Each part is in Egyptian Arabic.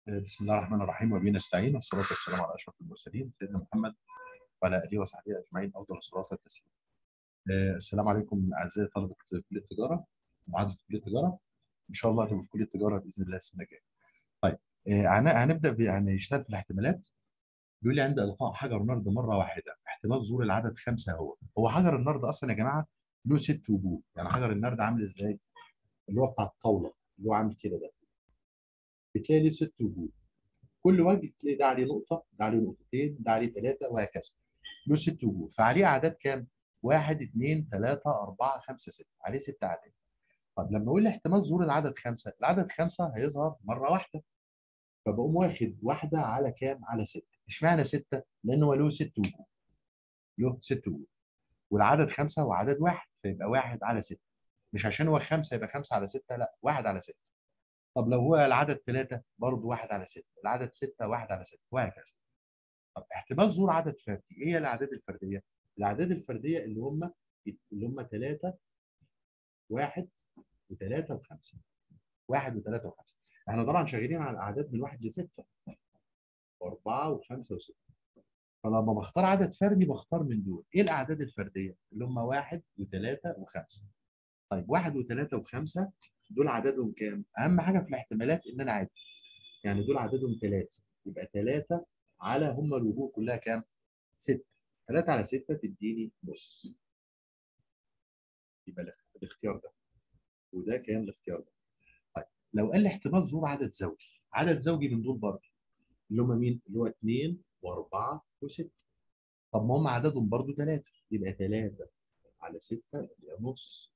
بسم الله الرحمن الرحيم وبه نستعين والصلاة والسلام على أشرف المرسلين سيدنا محمد وعلى آله وصحبه أجمعين أفضل الصلاة والتسليم. آه، السلام عليكم أعزائي طلبة كلية التجارة معاذ كلية التجارة إن شاء الله هتبقوا في كلية التجارة بإذن الله السنة الجاية. طيب آه، هن- هنبدأ ب- هنشتغل في الاحتمالات بيقول لي عند إلقاء حجر نرد مرة واحدة احتمال ظهور العدد خمسة هو هو حجر النرد أصلا يا جماعة له ست وجوه يعني حجر النرد عامل إزاي؟ اللي هو بتاع الطاولة اللي هو عامل كده ده بتلاقي ليه ست وجوه كل وجه تلاقي ده عليه نقطة ده عليه نقطتين ده عليه ثلاثة وهكذا له ست وجوه فعليه أعداد كام؟ واحد اثنين ثلاثة أربعة خمسة ستة عليه ست أعداد طب لما أقول لي احتمال ظهور العدد خمسة العدد خمسة هيظهر مرة واحدة فبقوم واخد واحدة على كام؟ على ستة اشمعنى ستة؟ لأن هو له ست وجوه له ست وجوه والعدد خمسة هو عدد واحد فيبقى واحد على ستة مش عشان هو خمسة يبقى خمسة على ستة لا واحد على ستة طب لو هو العدد ثلاثة برضه واحد على ستة العدد ستة واحد على ستة وهكذا طب احتمال ظهور عدد فردي ايه هي الاعداد الفرديه؟ الاعداد الفرديه اللي هم اللي هم ثلاثه واحد وثلاثه وخمسه واحد وثلاثه وخمسه احنا طبعا شغالين على الاعداد من واحد لسته واربعه وخمسه وسته فلما بختار عدد فردي بختار من دول ايه الاعداد الفرديه؟ اللي هم واحد وثلاثه وخمسه طيب واحد وثلاثه وخمسه دول عددهم كام؟ اهم حاجه في الاحتمالات ان انا عد يعني دول عددهم ثلاثه يبقى ثلاثه على هم الوجوه كلها كام؟ ستة 3 على 6 تديني نص يبقى الاخ- الاختيار ده وده كام الاختيار ده طيب لو قال لي احتمال ظهور عدد زوجي عدد زوجي من دول برضه اللي هم مين؟ اللي هو 2 و4 و6 طب ما هم عددهم برضه 3 يبقى 3 على 6 يبقى نص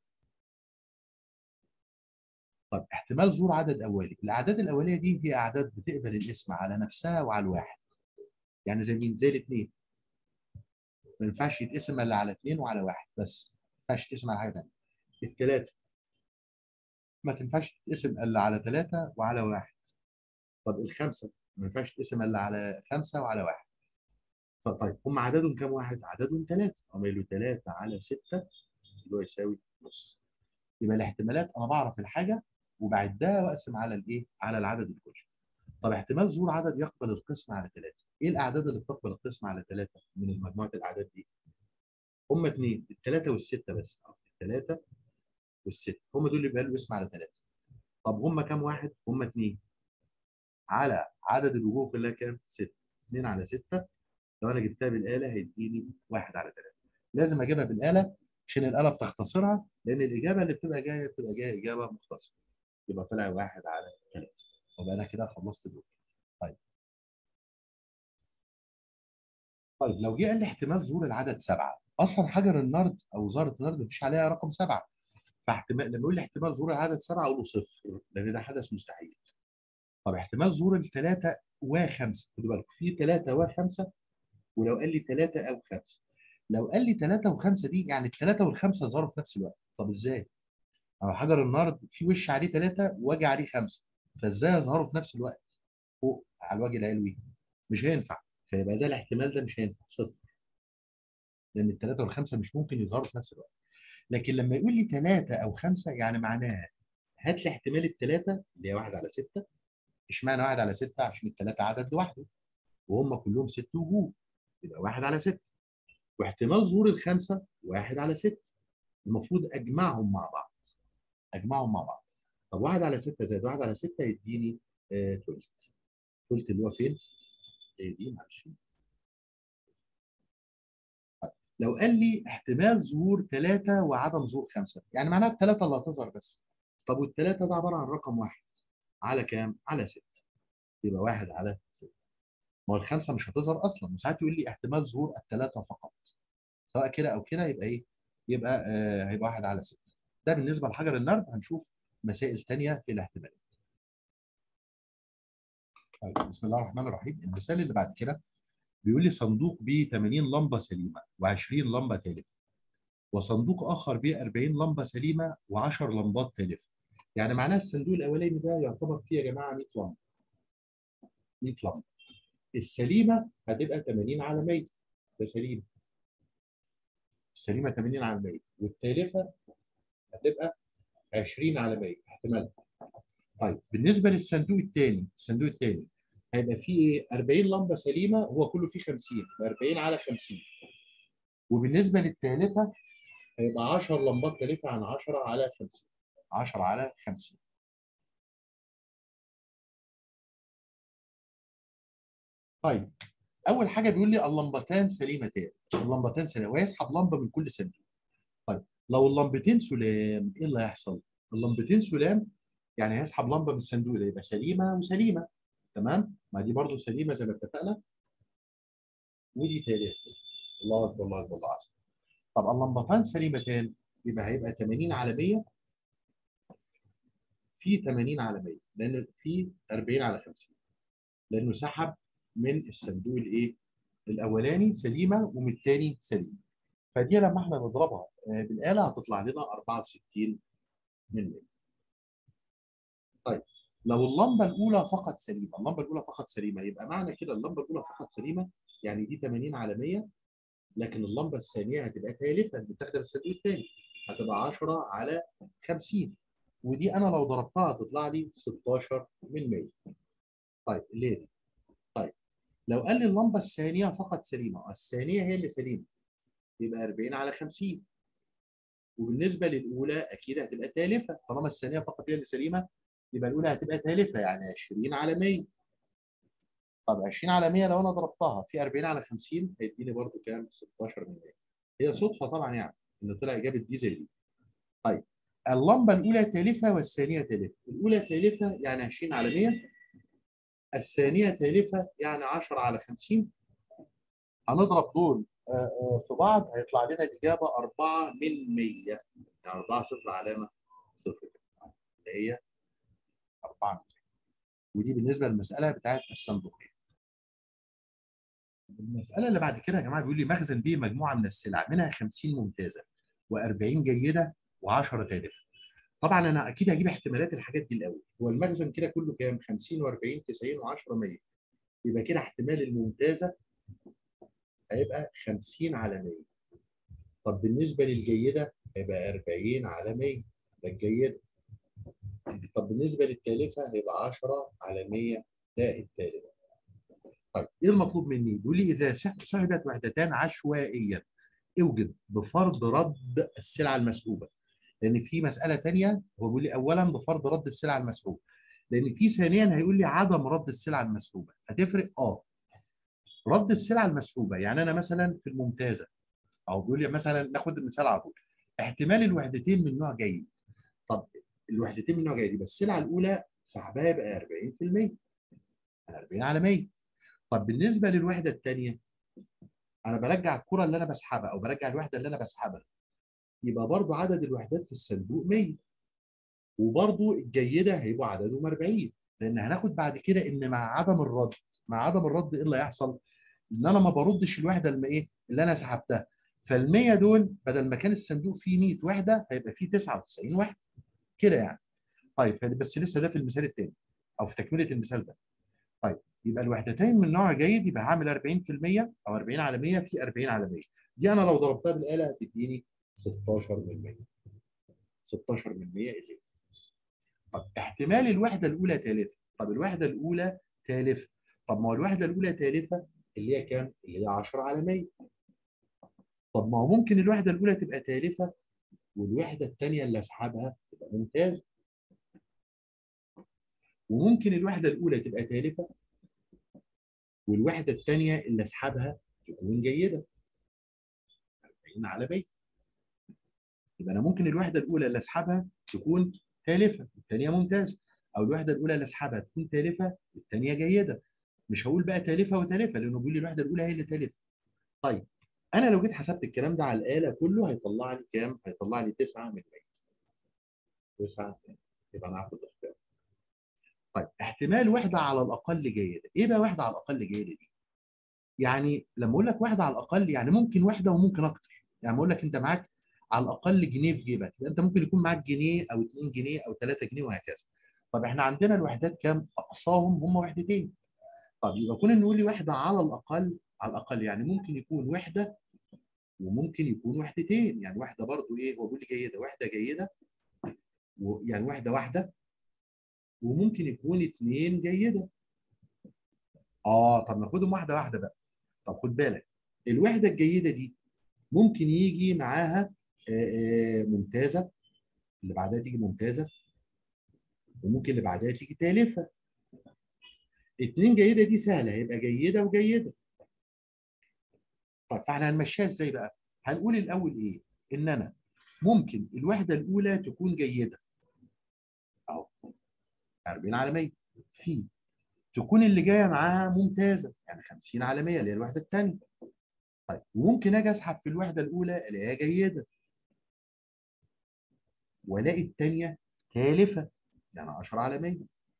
طب احتمال ظهور عدد اولي الاعداد الاوليه دي هي اعداد بتقبل الاسم على نفسها وعلى الواحد يعني زي مين؟ زي الاثنين ما ينفعش يتقسم الا على اثنين وعلى واحد بس ما ينفعش يتقسم على حاجه ثانيه الثلاثه ما تنفعش تتقسم الا على ثلاثه وعلى واحد طب الخمسه ما ينفعش تتقسم الا على خمسه وعلى واحد طب طيب هم عددهم كام واحد؟ عددهم ثلاثه هم له ثلاثه على سته اللي هو يساوي نص يبقى الاحتمالات انا بعرف الحاجه وبعدها واقسم على الايه؟ على العدد الكلي طب احتمال ظهور عدد يقبل القسم على ثلاثه ايه الاعداد اللي بتقبل القسم على ثلاثه من مجموعه الاعداد دي؟ هم اثنين الثلاثه والسته بس الثلاثه والسته هم دول اللي بيقالوا اسم على ثلاثه طب هم كام واحد؟ هم اثنين على عدد الوجوه كلها كام؟ ستة 2 على 6 لو انا جبتها بالاله هيديني 1 على 3 لازم اجيبها بالاله عشان الاله بتختصرها لان الاجابه اللي بتبقى جايه بتبقى جايه اجابه مختصره يبقى طلع 1 على 3 يبقى انا كده خلصت دول طيب طيب لو جه قال لي احتمال ظهور العدد سبعه اصلا حجر النرد او زهره النرد مفيش عليها رقم سبعه فاحتمال لما يقول لي احتمال ظهور العدد سبعه اقول له صفر لان ده حدث مستحيل طب احتمال ظهور الثلاثه وخمسه خدوا بالكم في ثلاثه وخمسه ولو قال لي ثلاثه او خمسه لو قال لي ثلاثه وخمسه دي يعني الثلاثه والخمسه ظهروا في نفس الوقت طب ازاي؟ أو حجر النرد في وش عليه ثلاثه ووجه عليه خمسه فازاي يظهروا في نفس الوقت فوق على الوجه العلوي؟ مش هينفع فيبقى ده الاحتمال ده مش هينفع صفر لان الثلاثه والخمسه مش ممكن يظهروا في نفس الوقت لكن لما يقول لي ثلاثه او خمسه يعني معناها هات لي احتمال الثلاثه اللي هي واحد على سته اشمعنى واحد على سته عشان الثلاثه عدد لوحده وهم كلهم ست وجوه يبقى واحد على سته واحتمال ظهور الخمسه واحد على سته المفروض اجمعهم مع بعض اجمعهم مع بعض طب واحد على سته زائد واحد على سته يديني آه تلت تلت اللي هو فين؟ هي دي معلش لو قال لي احتمال ظهور ثلاثة وعدم ظهور خمسة يعني معناها الثلاثة اللي هتظهر بس طب والثلاثة ده عبارة عن رقم واحد على كام؟ على ستة يبقى واحد على ستة ما هو الخمسة مش هتظهر أصلا وساعات يقول لي احتمال ظهور الثلاثة فقط سواء كده أو كده يبقى إيه؟ يبقى آه هيبقى واحد على ستة ده بالنسبة لحجر النرد هنشوف مسائل تانية في الاحتمالات طيب بسم الله الرحمن الرحيم المثال اللي بعد كده بيقول لي صندوق به 80 لمبه سليمه و20 لمبه تالفه وصندوق اخر به 40 لمبه سليمه و10 لمبات تالفه يعني معناه الصندوق الاولاني ده يعتبر فيه يا جماعه 100 لمبه 100 لمبه السليمه هتبقى 80 على 100 ده سليم السليمه 80 على 100 والتالفه هتبقى 20 على 100 احتمال طيب بالنسبه للصندوق الثاني الصندوق الثاني هيبقى فيه ايه 40 لمبه سليمه هو كله فيه 50 40 على 50 وبالنسبه للتالفه هيبقى 10 لمبات تالفه عن 10 على 50 10 على 50 طيب اول حاجه بيقول لي اللمبتان سليمتان اللمبتان سليمه ويسحب لمبه من كل صندوق طيب لو اللمبتين سلام ايه اللي هيحصل اللمبتين سلام يعني هيسحب لمبه من الصندوق ده يبقى سليمه وسليمه تمام ما دي برضو سليمه زي ما اتفقنا ودي تالفه الله اكبر الله اكبر الله عظيم طب اللمبتان سليمتان يبقى هيبقى 80 على 100 في 80 على 100 لان في 40 على 50 لانه سحب من الصندوق الايه الاولاني سليمه ومن الثاني سليمه فدي لما احنا نضربها بالاله هتطلع لنا 64 من 100 طيب لو اللمبه الاولى فقط سليمه اللمبه الاولى فقط سليمه يبقى معنى كده اللمبه الاولى فقط سليمه يعني دي 80 على 100 لكن اللمبه الثانيه هتبقى تالفه بتخدم الصندوق الثاني هتبقى 10 على 50 ودي انا لو ضربتها هتطلع لي 16 من 100 طيب ليه دي؟ طيب لو قال لي اللمبه الثانيه فقط سليمه الثانيه هي اللي سليمه يبقى 40 على 50 وبالنسبه للاولى اكيد هتبقى تالفه طالما الثانيه فقط هي اللي سليمه يبقى الاولى هتبقى تالفه يعني 20 على 100 طب 20 على 100 لو انا ضربتها في 40 على 50 هيديني برضو كام 16 من 100 هي صدفه طبعا يعني ان طلع اجابه دي زي دي طيب اللمبه الاولى تالفه والثانيه تالفه الاولى تالفه يعني 20 على 100 الثانيه تالفه يعني 10 على 50 هنضرب دول في بعض هيطلع لنا الاجابه 4 من 100 يعني 4 صفر علامه صفر اللي هي 4 من 100 ودي بالنسبه للمساله بتاعت الصندوقيه المساله اللي بعد كده يا جماعه بيقول لي مخزن به مجموعه من السلع منها 50 ممتازه و40 جيده و10 تالفه طبعا انا اكيد هجيب احتمالات الحاجات دي الاول هو المخزن كده كله كام 50 و40 90 و10 100 يبقى كده احتمال الممتازه هيبقى 50 على 100 طب بالنسبه للجيده هيبقى 40 على 100 ده الجيده طب بالنسبه للتالفه هيبقى 10 على 100 ده التالفه طيب ايه المطلوب مني؟ بيقول لي اذا سحبت وحدتان عشوائيا اوجد بفرض رد السلعه المسحوبه لان في مساله ثانيه هو بيقول لي اولا بفرض رد السلعه المسحوبه لان في ثانيا هيقول لي عدم رد السلعه المسحوبه هتفرق اه رد السلعه المسحوبه يعني انا مثلا في الممتازه او بيقول لي مثلا ناخد المثال على طول احتمال الوحدتين من نوع جيد طب الوحدتين من نوع جيد يبقى السلعه الاولى سحبها يبقى 40% 40 على 100 طب بالنسبه للوحده الثانيه انا برجع الكره اللي انا بسحبها او برجع الوحده اللي انا بسحبها يبقى برضو عدد الوحدات في الصندوق 100 وبرضو الجيده هيبقوا عددهم 40 لان هناخد بعد كده ان مع عدم الرد مع عدم الرد ايه اللي هيحصل؟ ان انا ما بردش الوحده اللي ايه اللي انا سحبتها فال 100 دول بدل ما كان الصندوق فيه 100 وحده هيبقى فيه 99 وحده كده يعني طيب بس لسه ده في المثال الثاني او في تكمله المثال ده طيب يبقى الوحدتين من نوع جيد يبقى هعمل 40% او 40 على 100 في 40 على 100 دي انا لو ضربتها بالاله هتديني 16 من 100 16 من 100 اللي طب احتمال الوحده الاولى تالفه طب الوحده الاولى تالفه طب ما هو الوحده الاولى تالفه اللي هي كام؟ اللي هي 10 على 100 طب ما هو ممكن الوحده الاولى تبقى تالفه والوحده الثانيه اللي اسحبها تبقى ممتازه وممكن الوحده الاولى تبقى تالفه والوحده الثانيه اللي اسحبها تكون جيده 40 على 100 يبقى انا ممكن الوحده الاولى اللي اسحبها تكون تالفه والثانيه ممتازه او الوحده الاولى اللي اسحبها تكون تالفه والثانيه جيده مش هقول بقى تالفه وتالفه لانه بيقول لي الوحده الاولى هي اللي تالفه طيب انا لو جيت حسبت الكلام ده على الاله كله هيطلع لي كام؟ هيطلع لي 9 من 100 9 يبقى انا هاخد الاختيار طيب احتمال وحده على الاقل جيده ايه بقى وحده على الاقل جيده دي؟ يعني لما اقول لك وحده على الاقل يعني ممكن وحده وممكن اكتر يعني اقول لك انت معاك على الاقل جنيه في جيبك انت ممكن يكون معاك جنيه او 2 جنيه او 3 جنيه وهكذا طب احنا عندنا الوحدات كام اقصاهم هم وحدتين طب يبقى كنا نقول لي وحده على الاقل على الاقل يعني ممكن يكون وحده وممكن يكون وحدتين يعني واحده برضو ايه هو بيقول لي جيده واحده جيده يعني واحده واحده وممكن يكون اثنين جيده اه طب ناخدهم واحده واحده بقى طب خد بالك الوحده الجيده دي ممكن يجي معاها آه، آه، ممتازه اللي بعدها تيجي ممتازه وممكن اللي بعدها تيجي تالفه اتنين جيده دي سهله هيبقى جيده وجيده طيب فاحنا هنمشيها ازاي بقى؟ هنقول الاول ايه؟ ان انا ممكن الوحده الاولى تكون جيده اهو 40 على 100 في تكون اللي جايه معاها ممتازه يعني 50 على 100 اللي هي الوحده الثانيه طيب وممكن اجي اسحب في الوحده الاولى الاقيها جيده والاقي الثانيه تالفه يعني 10 على 100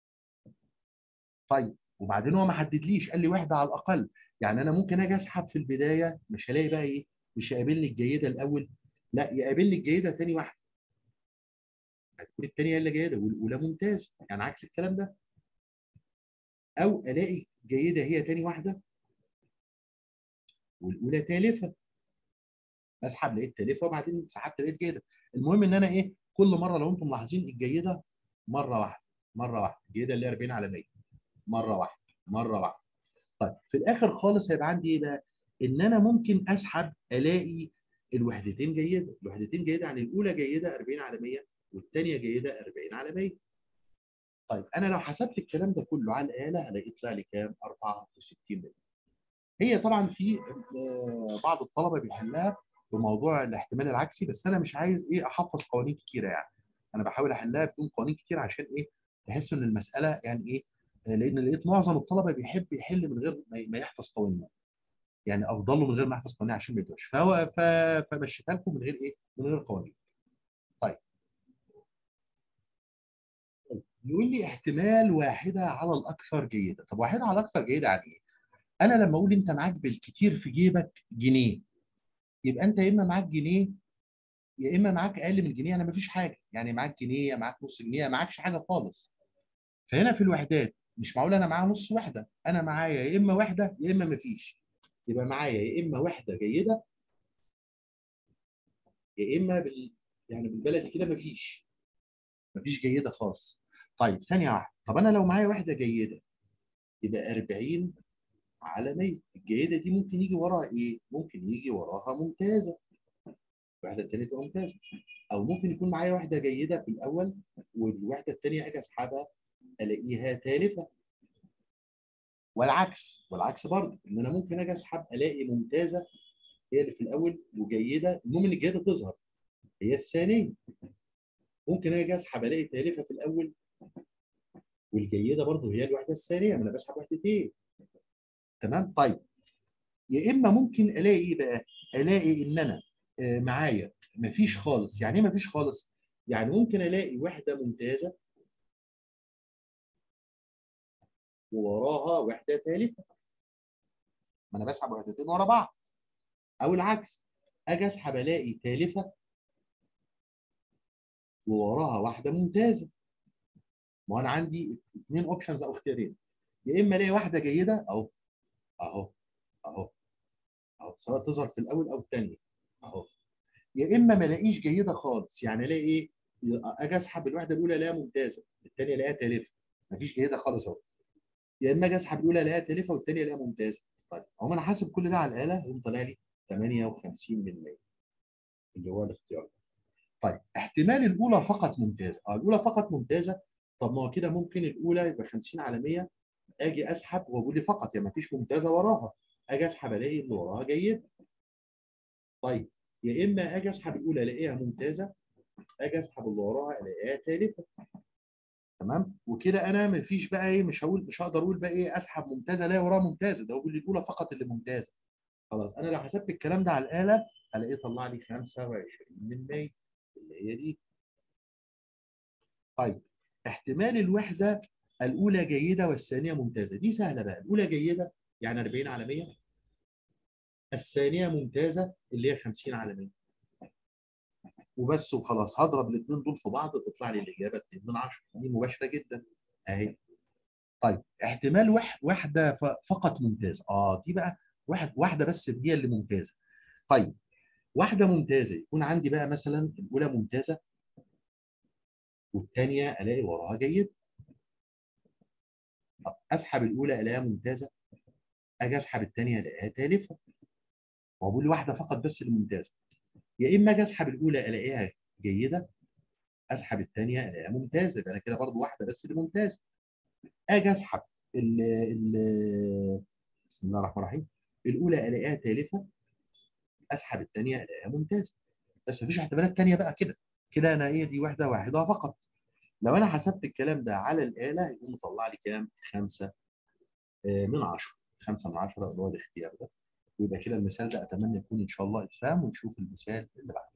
طيب وبعدين هو ما حددليش قال لي وحده على الاقل يعني انا ممكن اجي اسحب في البدايه مش هلاقي بقى ايه مش هيقابلني الجيده الاول لا يقابلني الجيده ثاني واحده هتكون الثانيه هي اللي جيده والاولى ممتازه يعني عكس الكلام ده او الاقي جيده هي ثاني واحده والاولى تالفه اسحب لقيت تالفه وبعدين سحبت لقيت جيده المهم ان انا ايه كل مره لو انتم ملاحظين الجيده مره واحده مره واحده الجيده اللي هي 40 على 100 مره واحده مره واحده طيب في الاخر خالص هيبقى عندي ايه بقى ان انا ممكن اسحب الاقي الوحدتين جيده الوحدتين جيده يعني الاولى جيده 40 على 100 والثانيه جيده 40 على 100 طيب انا لو حسبت الكلام ده كله على الاله هلاقي يطلع لي كام 64 ملي هي طبعا في آه، بعض الطلبه بيحلها بموضوع الاحتمال العكسي بس انا مش عايز ايه احفظ قوانين كتيره يعني انا بحاول احلها بدون قوانين كتير عشان ايه تحسوا ان المساله يعني ايه آه، لان لقيت معظم الطلبه بيحب يحل من غير ما- ما يحفظ قوانين يعني افضل له من غير ما يحفظ قوانين عشان ما يتوهش فهو ف- فمشيتها لكم من غير ايه من غير قوانين طيب يقول لي احتمال واحده على الاكثر جيده طب واحده على الاكثر جيده يعني ايه انا لما اقول انت معاك بالكتير في جيبك جنيه يبقى انت يا اما معاك جنيه يا اما معاك اقل من جنيه يعني مفيش حاجه يعني معاك جنيه يا معاك نص جنيه يا معاكش حاجه خالص فهنا في الوحدات مش معقول انا معايا نص وحده انا معايا يا اما وحده يا اما مفيش يبقى معايا يا اما وحده جيده يا اما بال... يعني بالبلدي كده مفيش مفيش جيده خالص طيب ثانيه واحده طب انا لو معايا وحده جيده يبقى 40 على 100 الجيده دي ممكن يجي وراها ايه؟ ممكن يجي وراها ممتازه الوحده الثانيه تبقى ممتازه او ممكن يكون معايا واحده جيده في الاول والوحده الثانيه اجي اسحبها الاقيها تالفه والعكس والعكس برضه ان انا ممكن اجي اسحب الاقي ممتازه هي اللي في الاول وجيده المهم ان الجيده تظهر هي الثانيه ممكن اجي اسحب الاقي تالفه في الاول والجيده برضه هي الوحده الثانيه ما انا بسحب وحدتين تمام طيب يا اما ممكن الاقي ايه بقى الاقي ان انا آه، معايا مفيش خالص يعني ايه مفيش خالص يعني ممكن الاقي وحده ممتازه ووراها وحده ثالثه ما انا بسحب وحدتين ورا بعض او العكس اجي اسحب الاقي ثالثه ووراها واحده ممتازه ما انا عندي اثنين اوبشنز او اختيارين يا اما الاقي واحده جيده اهو اهو اهو اهو سواء تظهر في الاول او الثانيه اهو يا اما ما الاقيش جيده خالص يعني الاقي ايه اجي اسحب الوحده الاولى الاقيها ممتازه الثانيه الاقيها تالفه مفيش جيده خالص اهو يا اما اجي اسحب الاولى الاقيها تالفه والثانيه الاقيها ممتازه طيب هو انا حاسب كل ده على الاله يقوم طالع لي 58 من 100 اللي هو الاختيار ده طيب احتمال الاولى فقط ممتازه اه الاولى فقط ممتازه طب ما هو كده ممكن الاولى يبقى 50 على 100 اجي اسحب واقول لي فقط يعني مفيش ممتازه وراها اجي اسحب الاقي اللي وراها جيده طيب يا اما اجي اسحب الاولى الاقيها ممتازه اجي اسحب اللي وراها الاقيها تالفه تمام وكده انا مفيش بقى ايه مش هقول مش هقدر اقول بقى ايه اسحب ممتازه الاقي وراها ممتازه ده اقول لي الاولى فقط اللي ممتازه خلاص انا لو حسبت الكلام ده على الاله هلاقيه طلع لي 25 من 100 اللي هي دي طيب احتمال الوحده الاولى جيده والثانيه ممتازه دي سهله بقى الاولى جيده يعني 40 على 100 الثانيه ممتازه اللي هي 50 على 100 وبس وخلاص هضرب الاثنين دول في بعض تطلع لي الاجابه 2 من 10 دي مباشره جدا اهي طيب احتمال وح- واحده ف- فقط ممتازه اه دي بقى واحد واحده بس هي اللي ممتازه طيب واحده ممتازه يكون عندي بقى مثلا الاولى ممتازه والثانيه الاقي وراها جيد طب اسحب الاولى الاقيها ممتازه اجي اسحب الثانيه الاقيها تالفه هو بيقول لي واحده فقط بس اللي ممتازه يا اما اجي اسحب الاولى الاقيها جيده اسحب الثانيه الاقيها ممتازه يبقى انا كده برضو واحده بس اللي ممتازه اجي اسحب ال ال بسم الله الرحمن الرحيم الاولى الاقيها تالفه اسحب الثانيه الاقيها ممتازه بس مفيش احتمالات ثانيه بقى كده كده انا ايه دي واحده واحده فقط لو انا حسبت الكلام ده على الاله يقوم مطلع لي كام؟ 5 من 10 5 من 10 اللي هو الاختيار ده ويبقى كده المثال ده اتمنى يكون ان شاء الله اتفهم ونشوف المثال اللي بعده.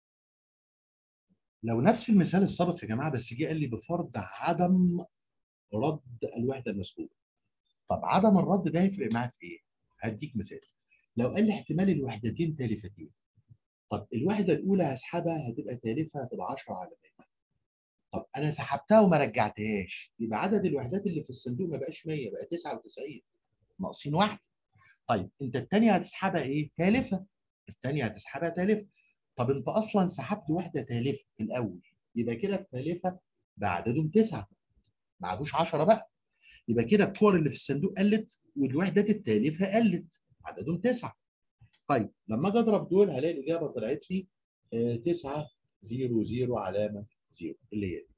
لو نفس المثال السابق يا جماعه بس جه قال لي بفرض عدم رد الوحده المسلوبه. طب عدم الرد ده هيفرق معايا في ايه؟ هديك مثال. لو قال لي احتمال الوحدتين تالفتين. طب الوحده الاولى هسحبها هتبقى تالفه هتبقى 10 على 100. طب انا سحبتها وما رجعتهاش يبقى عدد الوحدات اللي في الصندوق ما بقاش 100 بقى 99 ناقصين واحده. طيب انت الثانيه هتسحبها ايه؟ تالفه. الثانيه هتسحبها تالفه. طب انت اصلا سحبت واحده تالفه في الاول يبقى كده التالفه بعددهم تسعه ما عادوش 10 بقى يبقى كده الكور اللي في الصندوق قلت والوحدات التالفه قلت عددهم تسعه طيب لما اجي اضرب دول هلاقي الاجابه طلعت لي 9 0 0 علامه 0 اللي هي دي.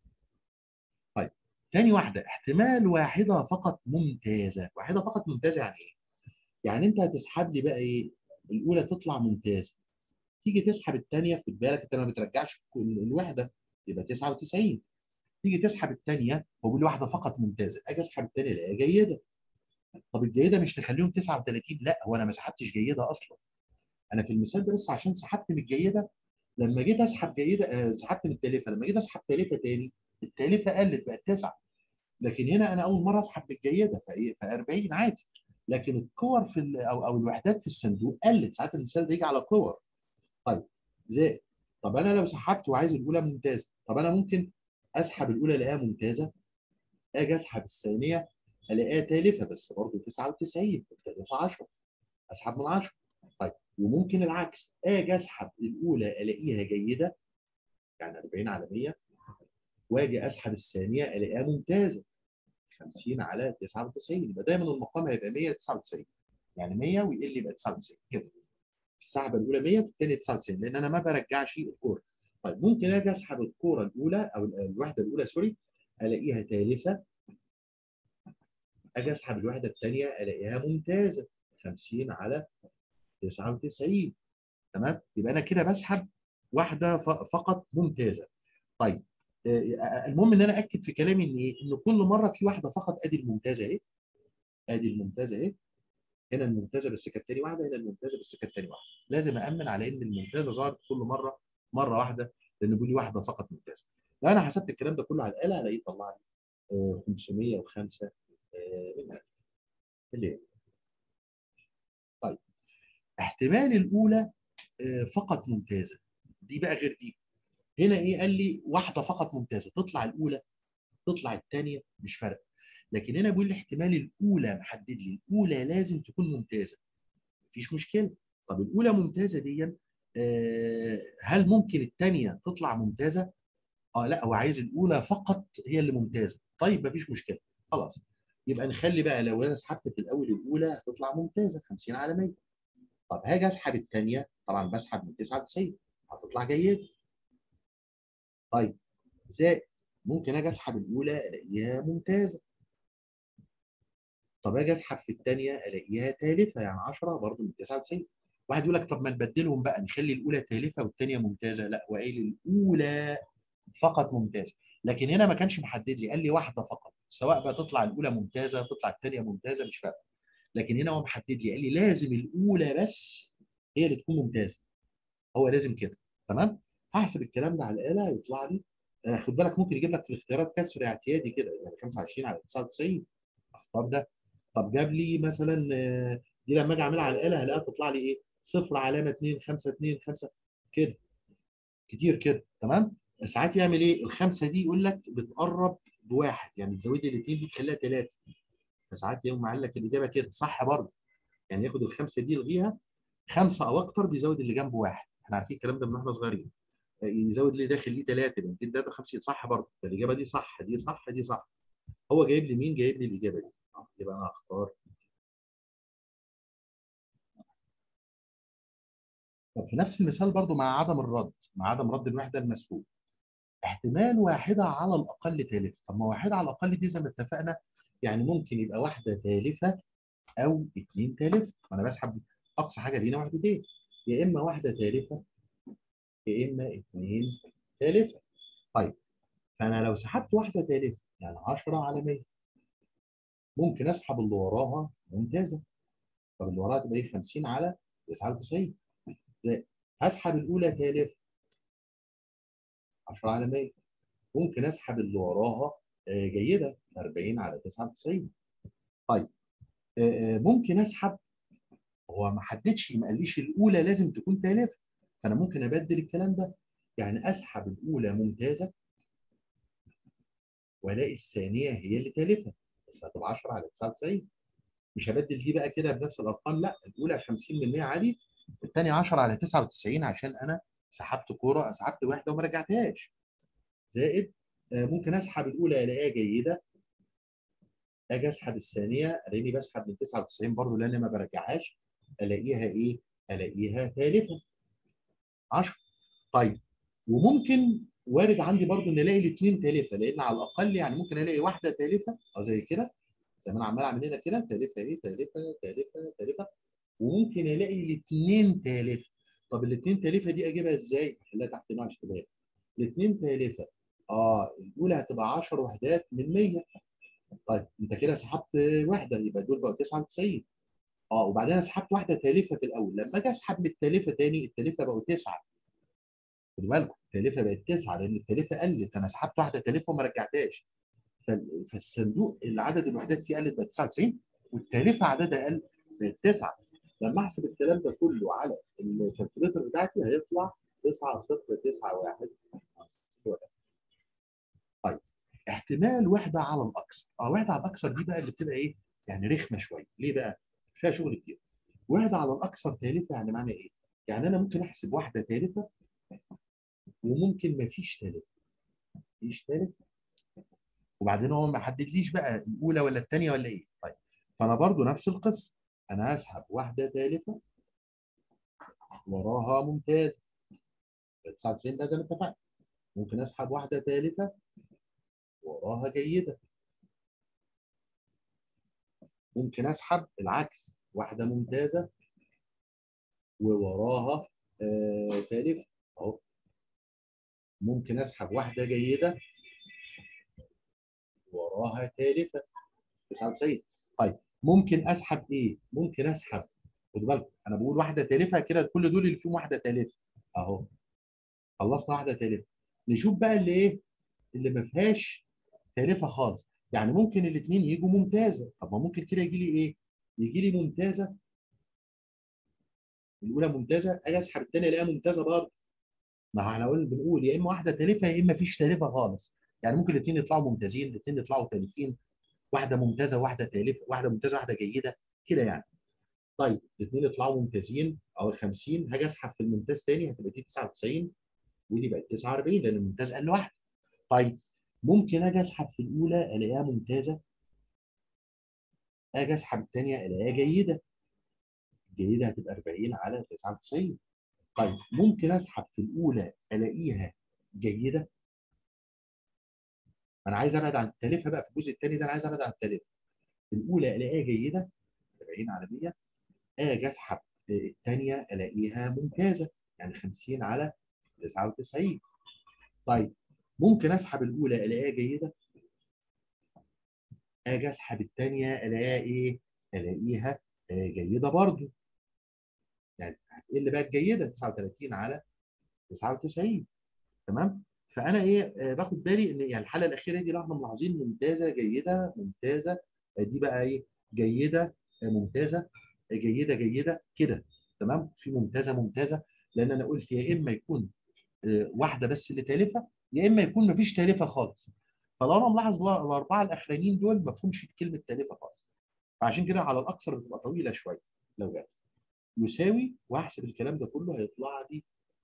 طيب ثاني واحده احتمال واحده فقط ممتازه واحده فقط ممتازه يعني ايه؟ يعني انت هتسحب لي بقى ايه؟ الاولى تطلع ممتازه تيجي تسحب الثانيه خد بالك انت ما بترجعش الوحده يبقى 99 تيجي تسحب الثانيه هو بيقول واحده فقط ممتازه اجي اسحب الثانيه الاقيها جيده طب الجيده مش نخليهم 39 لا هو انا ما سحبتش جيده اصلا انا في المثال ده بس عشان سحبت من الجيده لما جيت اسحب جيده آه سحبت من التالفه لما جيت اسحب تالفه تاني التالفه قلت بقت 9 لكن هنا انا اول مره اسحب بالجيده فايه ف 40 عادي لكن الكور في او او الوحدات في الصندوق قلت ساعات المثال ده يجي على كور طيب زائد طب انا لو سحبت وعايز الاولى ممتازه طب انا ممكن اسحب الاولى الاقيها ممتازه اجي اسحب الثانيه الاقيها تالفه بس برضه 99 التالفه 10 اسحب من 10 طيب وممكن العكس اجي اسحب الاولى الاقيها جيده يعني 40 على 100 واجي اسحب الثانيه الاقيها ممتازه 50 على 99 يبقى دايما المقام هيبقى 199 يعني 100 ويقل يبقى 99 كده السحبه الاولى 100 الثانيه 99 لان انا ما برجعش الكوره طيب ممكن اجي اسحب الكوره الاولى او الوحده الاولى سوري الاقيها تالفه اجي اسحب الوحده الثانيه الاقيها ممتازه 50 على 99 تمام يبقى انا كده بسحب واحده فقط ممتازه طيب المهم ان انا اكد في كلامي ان ايه ان كل مره في واحده فقط ادي الممتازه اهي ادي الممتازه اهي هنا الممتازه بس كانت تاني واحده هنا الممتازه بس كانت تاني واحده لازم امن على ان الممتازه ظهرت كل مره مره واحده لان بيقول لي واحده فقط ممتازه لو انا حسبت الكلام ده كله على الاله هلاقيه طلع لي 505 اللي هي طيب احتمال الاولى فقط ممتازه دي بقى غير دي هنا ايه قال لي واحده فقط ممتازه تطلع الاولى تطلع الثانيه مش فارقه لكن هنا بيقول لي احتمال الاولى محدد لي الاولى لازم تكون ممتازه مفيش مشكله طب الاولى ممتازه دي آه هل ممكن الثانيه تطلع ممتازه اه لا هو عايز الاولى فقط هي اللي ممتازه طيب مفيش مشكله خلاص يبقى نخلي بقى لو انا سحبت في الاول الاولى هتطلع ممتازه 50 على 100 طب هاجي اسحب الثانيه طبعا بسحب من 99 هتطلع جيده طيب زائد ممكن اجي اسحب الاولى الاقيها ممتازه طب اجي اسحب في الثانيه الاقيها تالفه يعني 10 برضه من 99 واحد يقول لك طب ما نبدلهم بقى نخلي الاولى تالفه والثانيه ممتازه لا هو قايل الاولى فقط ممتازه لكن هنا ما كانش محدد لي قال لي واحده فقط سواء بقى تطلع الاولى ممتازه تطلع الثانيه ممتازه مش فارقه لكن هنا هو محدد لي قال لي لازم الاولى بس هي اللي تكون ممتازه هو لازم كده تمام هحسب الكلام ده على الاله يطلع لي آه خد بالك ممكن يجيب لك في الاختيارات كسر اعتيادي كده يعني 25 على 99 اختار ده طب جاب لي مثلا دي لما اجي اعملها على الاله هلاقيها تطلع لي ايه؟ صفر علامه 2 5 2 5 كده كتير كده تمام؟ ساعات يعمل ايه؟ الخمسه دي يقول لك بتقرب بواحد يعني تزود لي الاثنين دي تخليها ثلاثه فساعات يقوم عامل لك الاجابه كده صح برضه يعني ياخد الخمسه دي يلغيها خمسه او اكتر بيزود اللي جنبه واحد احنا عارفين الكلام ده من واحنا صغيرين يزود لي داخل ليه ثلاثه يبقى 253 صح برضه فالاجابه دي صح دي صح دي صح هو جايب لي مين؟ جايب لي الاجابه دي يبقى انا هختار طب في نفس المثال برضو مع عدم الرد مع عدم رد الوحده المسكوك احتمال واحده على الاقل تالفه طب ما واحده على الاقل دي زي ما اتفقنا يعني ممكن يبقى واحده تالفه او اثنين تالفه انا بسحب اقصى حاجه لينا واحدتين يا اما واحده تالفه يا اما اثنين تالفه طيب فانا لو سحبت واحده تالفه يعني 10 على 100 ممكن اسحب اللي وراها ممتازه طب اللي وراها تبقى ايه 50 على 99 زي هسحب الاولى تالفه 10 على 100 ممكن اسحب اللي وراها جيده 40 على 99 طيب ممكن اسحب هو ما حددش ما قاليش الاولى لازم تكون تالفه فانا ممكن ابدل الكلام ده يعني اسحب الاولى ممتازه والاقي الثانيه هي اللي تالفه بس هتبقى 10 على 99 مش هبدل دي بقى كده بنفس الارقام لا الاولى 50 من 100 عادي الثانيه 10 على 99 عشان انا سحبت كوره سحبت واحده وما رجعتهاش زائد ممكن اسحب الاولى الاقيها جيده اجي اسحب الثانيه الاقيني بسحب من 99 برضه لان ما برجعهاش الاقيها ايه؟ الاقيها تالفه 10 طيب وممكن وارد عندي برضه ان الاقي الاثنين تالفه لان على الاقل يعني ممكن الاقي واحده تالفه اه زي كده زي ما انا عمال اعمل هنا كده تالفه ايه تالفه تالفه تالفه وممكن الاقي الاثنين تالفه طب الاثنين تالفه دي اجيبها ازاي؟ اخليها تحت نوع اشتباه الاثنين تالفه اه الاولى هتبقى 10 وحدات من 100 طيب انت كده سحبت وحده يبقى دول بقوا 99 اه وبعدين انا سحبت واحده تالفه في الاول لما اجي اسحب من التالفه تاني التالفه بقوا 9 خدوا بالكم التالفه بقت 9 لان التالفه قلت انا سحبت واحده تالفه وما رجعتهاش فالصندوق اللي عدد الوحدات فيه قلت بقت 99 والتالفه عددها قل بقت 9 لما احسب الكلام ده كله على الكالكوليتر بتاعتي هيطلع 9 0 9 1 طيب احتمال وحده على الاكثر اه وحده على الاكثر دي بقى اللي بتبقى ايه يعني رخمه شويه ليه بقى فيها شغل كتير وحده على الاكثر تالفه يعني معنى ايه يعني انا ممكن احسب واحده تالفه وممكن ما فيش تالفه مفيش تالفه وبعدين هو ما حددليش بقى الاولى ولا الثانيه ولا ايه طيب فانا برضو نفس القصه انا هسحب واحده تالفه وراها ممتاز 99 ده زي ما اتفقنا ممكن اسحب واحده ثالثه وراها جيده ممكن اسحب العكس واحده ممتازه ووراها آه ثالث اهو ممكن اسحب واحده جيده وراها ثالثه 99 طيب ممكن اسحب ايه ممكن اسحب خد بالك انا بقول واحده ثالثه كده كل دول اللي فيهم واحده ثالثه اهو خلصنا واحده ثالثه نشوف بقى اللي ايه اللي ما فيهاش ثالثه خالص يعني ممكن الاثنين يجوا ممتازه طب ما ممكن كده يجي لي ايه يجي لي ممتازه الاولى ممتازه اجي اسحب الثانيه الاقيها ممتازه برضه ما احنا قلنا بنقول يا اما واحده ثالثه يا اما فيش ثالثه خالص يعني ممكن الاثنين يطلعوا ممتازين الاثنين يطلعوا ثالثين واحده ممتازه واحده ثالثه واحده ممتازه واحده جيده كده يعني طيب الاثنين يطلعوا ممتازين او 50 هاجي اسحب في الممتاز ثاني هتبقى دي 99 ودي بقت 49 لان الممتاز قل واحده طيب ممكن اجي اسحب في الاولى الاقيها ممتازه اجي اسحب الثانيه الاقيها جيده الجيده هتبقى 40 على 99 طيب ممكن اسحب في الاولى الاقيها جيده انا عايز ابعد عن التالفه بقى في الجزء الثاني ده انا عايز ابعد عن التالفه الاولى الاقيها جيده 40 على 100 اجي اسحب الثانيه الاقيها ممتازه يعني 50 على 99 طيب ممكن اسحب الاولى الاقيها جيده اجي اسحب الثانيه الاقيها ايه الاقيها جيده برضو يعني هتقل بقى الجيده 39 على 99 تمام فانا ايه باخد بالي ان يعني الحاله الاخيره دي اللي احنا ملاحظين ممتازه جيده ممتازه دي بقى ايه جيده ممتازه جيده جيده كده تمام في ممتازه ممتازه لان انا قلت يا اما يكون واحده بس اللي تالفه يا اما يكون ما فيش تالفه خالص فلو انا ملاحظ الاربعه الاخرانيين دول ما فيهمش كلمه تالفه خالص فعشان كده على الاكثر بتبقى طويله شويه لو جت يساوي واحسب الكلام ده كله هيطلع لي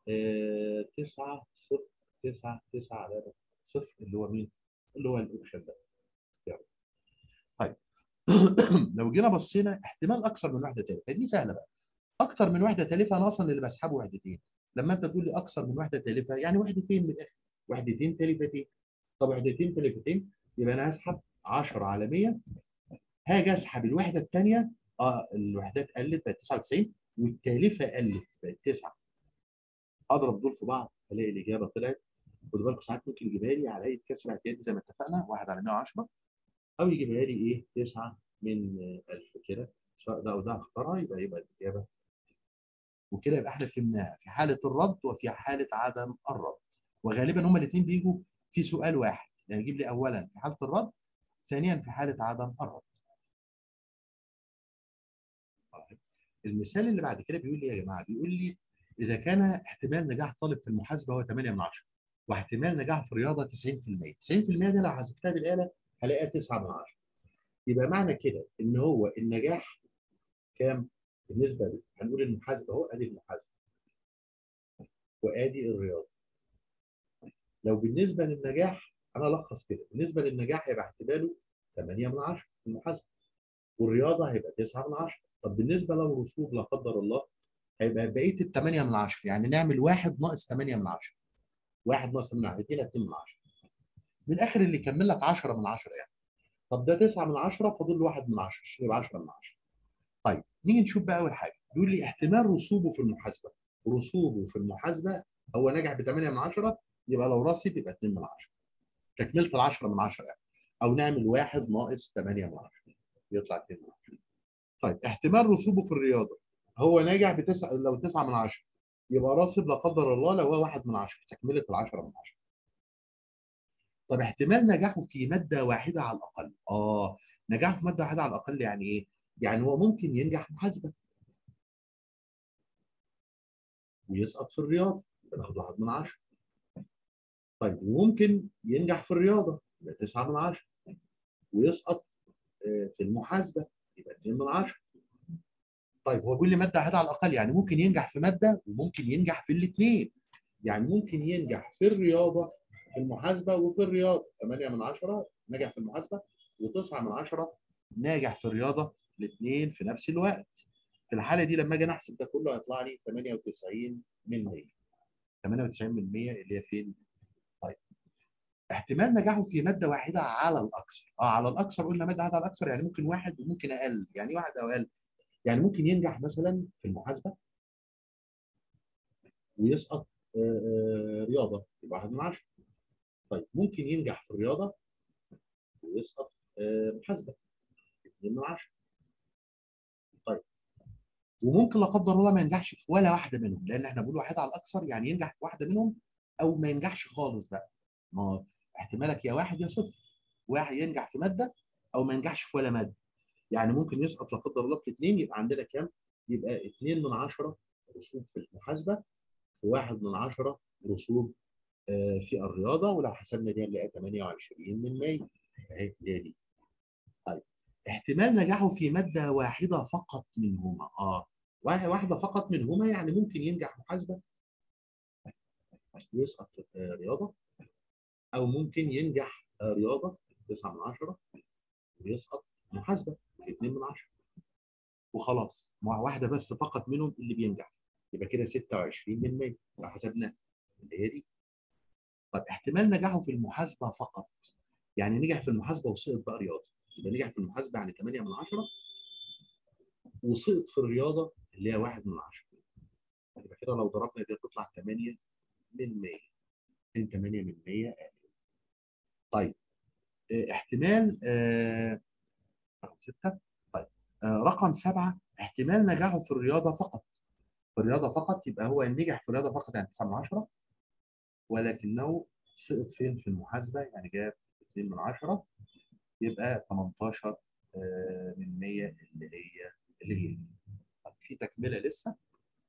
9 0 9 9 على صفر اللي هو مين؟ اللي هو الاوبشن ده يلا طيب لو جينا بصينا احتمال اكثر من واحده تالفه دي سهله بقى اكتر من وحده تالفه انا اصلا اللي بسحبه وحدتين لما انت تقول لي اكثر من وحده تالفه يعني وحدتين من الاخر وحدتين تالفتين طب وحدتين تالفتين يبقى انا هسحب 10 على 100 هاجي اسحب الوحده الثانيه اه الوحدات قلت بقت 99 والتالفه قلت بقت 9 اضرب دول في بعض الاقي الاجابه طلعت خدوا بالكم ساعات ممكن يجيبها لي على اي كسر اعتيادي زي ما اتفقنا 1 على 110 او يجيبها لي ايه 9 من 1000 كده سواء ده او ده اختارها يبقى يبقى الاجابه وكده يبقى احنا فهمناها في حاله الرد وفي حاله عدم الرد وغالبا هما الاثنين بيجوا في سؤال واحد يعني يجيب لي اولا في حاله الرد ثانيا في حاله عدم الرد المثال اللي بعد كده بيقول لي يا جماعه بيقول لي اذا كان احتمال نجاح طالب في المحاسبه هو 8 من 10 واحتمال نجاح في الرياضه 90% 90% دي لو حسبتها بالاله هلاقيها 9 من 10 يبقى معنى كده ان هو النجاح كام بالنسبه لي هنقول المحاسبه اهو ادي المحاسبه وادي الرياضه لو بالنسبه للنجاح انا الخص كده بالنسبه للنجاح هيبقى احتماله 8 من 10 في المحاسبه والرياضه هيبقى 9 من 10 طب بالنسبه لو رسوب لا قدر الله هيبقى بقيه ال 8 من 10 يعني نعمل 1 ناقص 8 من 10 1 ناقص 8 من 10 يدينا 2 من 10 من الاخر اللي يكمل لك 10 من 10 يعني طب ده 9 من 10 فاضل له 1 من 10 يبقى 10 من 10 طيب نيجي نشوف بقى اول حاجه بيقول لي احتمال رسوبه في المحاسبه رسوبه في المحاسبه هو نجح ب 8 من 10 يبقى لو راسب يبقى 2 من 10 تكمله ال 10 من 10 يعني او نعمل 1 ناقص 8 من 10 يطلع 2 من 10 طيب احتمال رسوبه في الرياضه هو ناجح بتسعة لو 9 من 10 يبقى راسب لا قدر الله لو هو 1 من 10 تكمله ال 10 من 10 طب احتمال نجاحه في ماده واحده على الاقل اه نجاحه في ماده واحده على الاقل يعني ايه يعني هو ممكن ينجح محاسبه ويسقط في الرياضه بناخد 1 من 10 طيب وممكن ينجح في الرياضه يبقى 9 من 10 ويسقط في المحاسبه يبقى 2 من 10 طيب هو بيقول لي ماده واحده على الاقل يعني ممكن ينجح في ماده وممكن ينجح في الاثنين يعني ممكن ينجح في الرياضه في المحاسبه وفي الرياضه 8 من 10 نجح في المحاسبه و9 من 10 ناجح في الرياضه الاثنين في نفس الوقت في الحاله دي لما اجي احسب ده كله هيطلع لي 98 من 100 98 من 100 اللي هي فين؟ طيب احتمال نجاحه في ماده واحده على الاكثر اه على الاكثر قلنا ماده واحده على الاكثر يعني ممكن واحد وممكن اقل يعني ايه واحد او اقل يعني ممكن ينجح مثلا في المحاسبه ويسقط رياضه يبقى واحد من 10 طيب ممكن ينجح في الرياضه ويسقط محاسبه 2 من 10 طيب وممكن لا قدر الله ما ينجحش في ولا واحده منهم لان احنا بنقول واحد على الاكثر يعني ينجح في واحده منهم او ما ينجحش خالص بقى ما احتمالك يا واحد يا صفر واحد ينجح في ماده او ما ينجحش في ولا ماده يعني ممكن يسقط لا قدر الله في اثنين يبقى عندنا كام؟ يبقى 2 من 10 رسوب في المحاسبه وواحد من 10 رسوب في الرياضه ولو حسبنا دي هنلاقي 28 من 100 اهي هي دي. طيب احتمال نجاحه في ماده واحده فقط منهما اه واحده فقط منهما يعني ممكن ينجح محاسبه ويسقط رياضه او ممكن ينجح رياضه 9 من 10 ويسقط محاسبه 2 من 10 وخلاص مع واحده بس فقط منهم اللي بينجح يبقى كده 26 من 100 لو حسبناها اللي هي دي طب احتمال نجاحه في المحاسبه فقط يعني نجح في المحاسبه وسقط بقى رياضه يبقى نجح في المحاسبه يعني 8 من 10 وسقط في الرياضه اللي هي 1 من 10 يبقى كده لو ضربنا دي تطلع 8 من 100 من 8 من 100 طيب اه احتمال اه رقم 6 طيب اه رقم 7 احتمال نجاحه في الرياضه فقط في الرياضه فقط يبقى هو نجح في الرياضه فقط يعني 9 من 10 ولكنه سقط فين في المحاسبه يعني جاب 2 من 10 يبقى 18 من 100 اللي هي اللي هي طب في تكمله لسه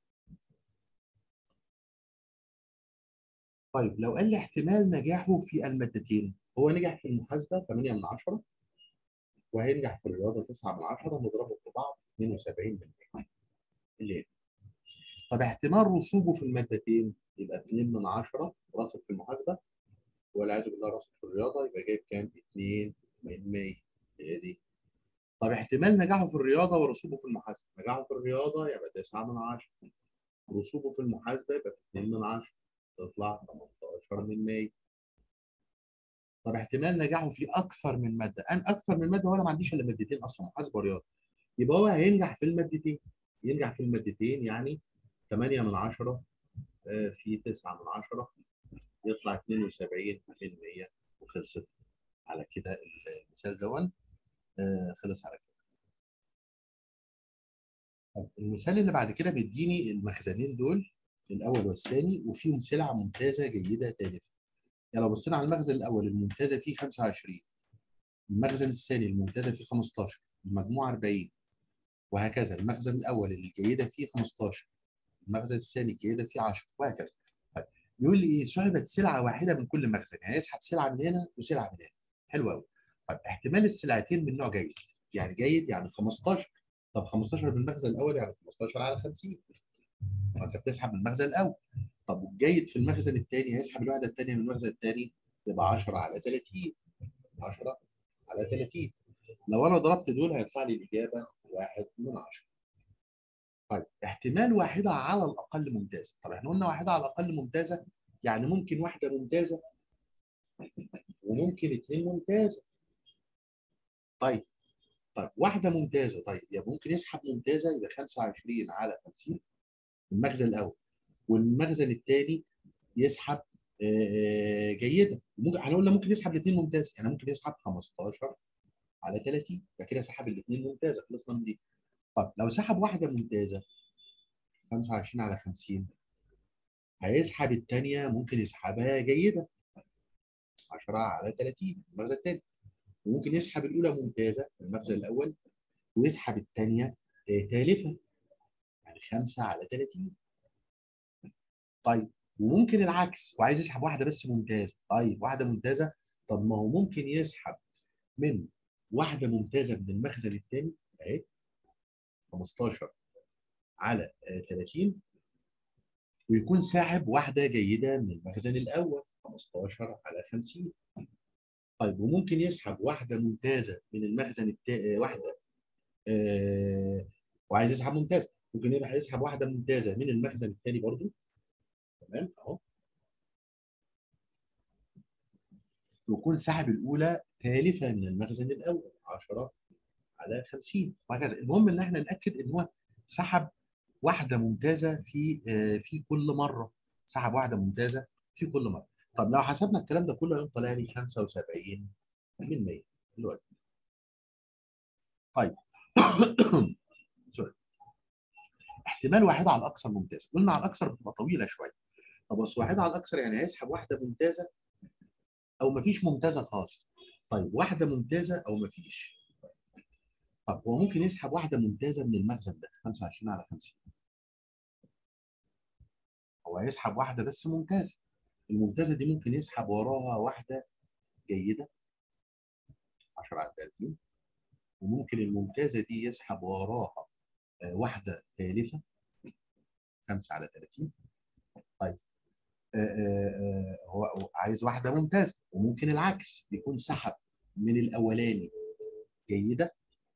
طيب لو قال لي احتمال نجاحه في المادتين هو نجح في المحاسبه 8 من 10 وهينجح في الرياضه 9 من 10 نضربه في بعض 72 من 100 اللي هي طب احتمال رسوبه في المادتين يبقى 2 من 10 راسب في المحاسبه والعياذ بالله راسب في الرياضه يبقى جايب كام؟ 2 من 100 هي دي طب احتمال نجاحه في الرياضه ورسوبه في المحاسبه نجاحه في الرياضه يبقى 9 من 10 رسوبه في المحاسبه يبقى 2 من 10 تطلع 18 من 100 طب احتمال نجاحه في اكثر من ماده انا اكثر من ماده وانا ما عنديش الا مادتين اصلا محاسبه ورياضه يبقى هو هينجح في المادتين ينجح في المادتين يعني 8 من 10 في 9 من 10 يطلع 72 من 100 وخلصت على كده المثال دون خلص على كده المثال اللي بعد كده بيديني المخزنين دول الاول والثاني وفيهم سلع ممتازه جيده تالفه يعني لو بصينا على المخزن الاول الممتازه فيه 25 المخزن الثاني الممتازه فيه 15 المجموع 40 وهكذا المخزن الاول الجيده فيه 15 المخزن الثاني الجيده فيه 10 وهكذا طيب يقول لي ايه سحبت سلعه واحده من كل مخزن يعني يسحب سلعه من هنا وسلعه من هنا حلو قوي طيب احتمال السلعتين من نوع جيد يعني جيد يعني 15 طب 15 من المخزن الاول يعني 15 على 50 انت بتسحب من المخزن الاول طب والجيد في المخزن الثاني هيسحب الوحده الثانيه من المخزن الثاني يبقى 10 على 30 10 على 30 لو انا ضربت دول هيطلع لي الاجابه 1 من 10 طيب احتمال واحده على الاقل ممتازه طب احنا قلنا واحده على الاقل ممتازه يعني ممكن واحده ممتازه وممكن اثنين ممتازه طيب طيب واحده ممتازه طيب يبقى ممكن يسحب ممتازه يبقى 25 على 50 المخزن الاول والمخزن الثاني يسحب جيده ممكن احنا قلنا ممكن يسحب الاثنين ممتازه يعني ممكن يسحب 15 على 30 يبقى كده سحب الاثنين ممتازه خلصنا من دي طب لو سحب واحده ممتازه 25 على 50 هيسحب الثانيه ممكن يسحبها جيده 10 على 30 المخزن الثاني وممكن يسحب الاولى ممتازه المخزن الاول ويسحب الثانيه تالفه يعني 5 على 30 طيب وممكن العكس وعايز يسحب واحده بس ممتازه طيب واحده ممتازه طب ما هو ممكن يسحب من واحده ممتازه من المخزن الثاني اهي 15 على 30 ويكون ساحب واحده جيده من المخزن الاول 15 على 50 طيب وممكن يسحب واحده ممتازه من المخزن التا... واحده آه... وعايز يسحب ممتازه ممكن يبقى هيسحب واحده ممتازه من المخزن الثاني برضو تمام اهو ويكون سحب الاولى تالفه من المخزن الاول 10 على 50 وهكذا المهم ان احنا ناكد ان هو سحب واحده ممتازه في آه في كل مره سحب واحده ممتازه في كل مره طب لو حسبنا الكلام ده كله يقوم طالع لي 75 من 100 دلوقتي طيب سوري احتمال واحده على الاكثر ممتاز قلنا على الاكثر بتبقى طويله شويه طب بس واحده على الاكثر يعني هيسحب واحده ممتازه او مفيش ممتازه خالص طيب واحده ممتازه او مفيش طب هو ممكن يسحب واحده ممتازه من المخزن ده 25 على 50 هو هيسحب واحده بس ممتازه الممتازه دي ممكن يسحب وراها واحده جيده 10 على 30 وممكن الممتازه دي يسحب وراها واحده ثالثه 5 على 30 طيب هو عايز واحده ممتازه وممكن العكس يكون سحب من الاولاني جيده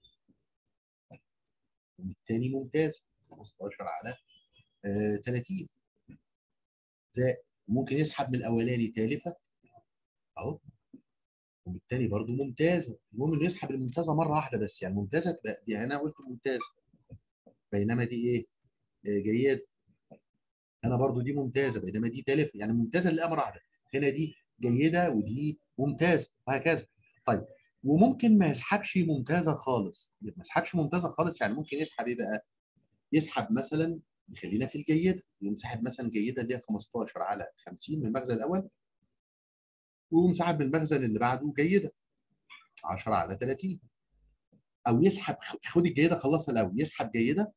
ومن الثاني ممتاز 15 على 30 زائد ممكن يسحب من الاولاني تالفه اهو وبالتالي برضو ممتازه المهم انه يسحب الممتازه مره واحده بس يعني ممتازه تبقى دي انا قلت ممتازه بينما دي ايه؟ جيد هنا برضو دي ممتازه بينما دي تالفه يعني ممتازه اللي مره واحده هنا دي جيده ودي ممتازه وهكذا طيب وممكن ما يسحبش ممتازه خالص ما يسحبش ممتازه خالص يعني ممكن يسحب ايه بقى؟ يسحب مثلا خلينا في الجيده يقوم ساحب مثلا جيده اللي هي 15 على 50 من المخزن الاول ويقوم ساحب من المخزن اللي بعده جيده 10 على 30 او يسحب خد الجيده خلصها الاول يسحب جيده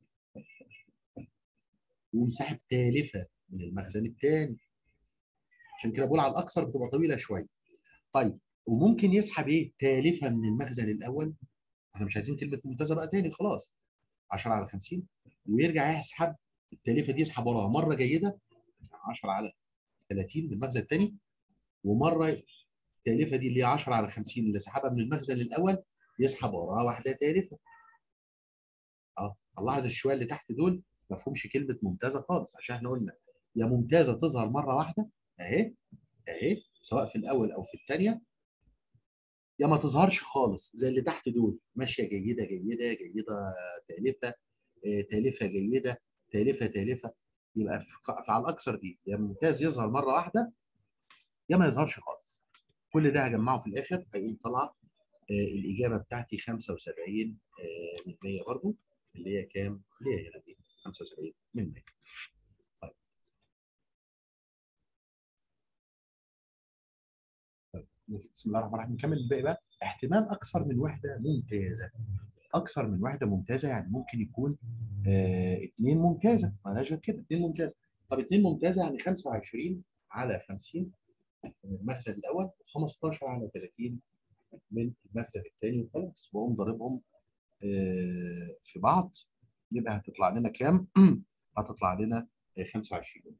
ويقوم ساحب تالفه من المخزن الثاني عشان كده بقول على الاكثر بتبقى طويله شويه طيب وممكن يسحب ايه تالفه من المخزن الاول احنا مش عايزين كلمه ممتازه بقى تاني خلاص 10 على 50 ويرجع يسحب التالفه دي يسحب وراها مره جيده 10 على 30 من المخزن الثاني ومره التالفه دي اللي هي 10 على 50 اللي سحبها من المخزن الاول يسحب وراها واحده تالفه اه هنلاحظ الشويه اللي تحت دول ما فيهمش كلمه ممتازه خالص عشان احنا قلنا يا ممتازه تظهر مره واحده اهي اهي سواء في الاول او في الثانيه يا ما تظهرش خالص زي اللي تحت دول ماشيه جيده جيده جيده تالفه آه، تالفه جيده تالفه تالفه يبقى في في على الاكثر دي يا ممتاز يظهر مره واحده يا ما يظهرش خالص كل ده هجمعه في الاخر هيقوم طالعه آه، الاجابه بتاعتي 75 آه، من 100 برضو اللي هي كام؟ اللي هي هنا دي 75 من 100 طيب طيب بسم الله الرحمن الرحيم نكمل الباقي بقى احتمال اكثر من وحده ممتازه اكثر من وحده ممتازه يعني ممكن يكون آه اثنين ممتازه مالهاش غير كده اثنين ممتازه طب اثنين ممتازه يعني 25 على 50 من المخزن الاول و15 على 30 من المخزن الثاني وخلاص واقوم ضاربهم آه في بعض يبقى هتطلع لنا كام؟ هتطلع لنا آه، 25